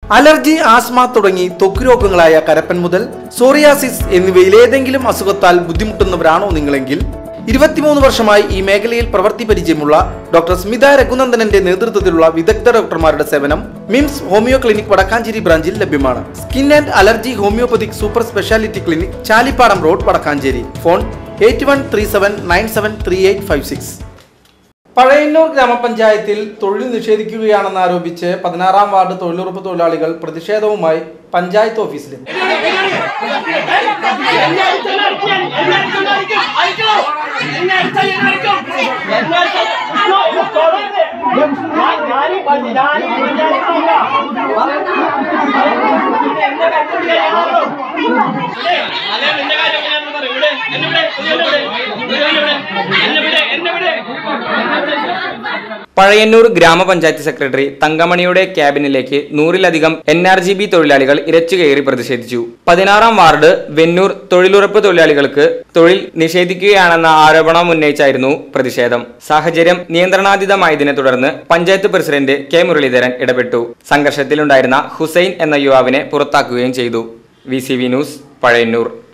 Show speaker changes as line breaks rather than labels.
allergy asthma തുടങ്ങി ത്വക്ക് രോഗങ്ങളായ കരപ്പൻ മുതൽ സോറിയാസിസ് എന്നിവയിൽ ഏതെങ്കിലും അസുഖത്താൽ ബുദ്ധിമുട്ടുന്നവരാണോ നിങ്ങളെങ്കിൽ ഇരുപത്തിമൂന്ന് വർഷമായി ഈ മേഖലയിൽ പ്രവൃത്തി പരിചയമുള്ള ഡോക്ടർ സ്മിത രഘുനന്ദനന്റെ നേതൃത്വത്തിലുള്ള വിദഗ്ധ ഡോക്ടർമാരുടെ സേവനം മിംസ് ഹോമിയോ ക്ലിനിക് വടക്കാഞ്ചേരി ബ്രാഞ്ചിൽ ലഭ്യമാണ് skin and allergy homoeopathic super speciality clinic Chalippadam road Vadakkanchery phone eight one three seven nine seven three eight five six Pazhayannur ഗ്രാമപഞ്ചായത്തിൽ തൊഴിൽ നിഷേധിക്കുകയാണെന്ന് ആരോപിച്ച് പതിനാറാം വാർഡ് തൊഴിലുറപ്പ് തൊഴിലാളികൾ പ്രതിഷേധവുമായി പഞ്ചായത്ത് ഓഫീസിലെത്തി
പഴയന്നൂർ ഗ്രാമപഞ്ചായത്ത് സെക്രട്ടറി തങ്കമണിയുടെ ക്യാബിനിലേക്ക് നൂറിലധികം എൻ ആർ ജി ബി തൊഴിലാളികൾ ഇരച്ചുകയറി പ്രതിഷേധിച്ചു പതിനാറാം വാർഡ് വെന്നൂർ തൊഴിലുറപ്പ് തൊഴിലാളികൾക്ക് തൊഴിൽ നിഷേധിക്കുകയാണെന്ന ആരോപണം ഉന്നയിച്ചായിരുന്നു പ്രതിഷേധം സാഹചര്യം നിയന്ത്രണാതീതമായതിനെ തുടർന്ന് പഞ്ചായത്ത് പ്രസിഡന്റ് കെ മുരളീധരൻ ഇടപെട്ടു സംഘർഷത്തിലുണ്ടായിരുന്ന ഹുസൈൻ എന്ന യുവാവിനെ പുറത്താക്കുകയും ചെയ്തു വി ന്യൂസ് പഴയന്നൂർ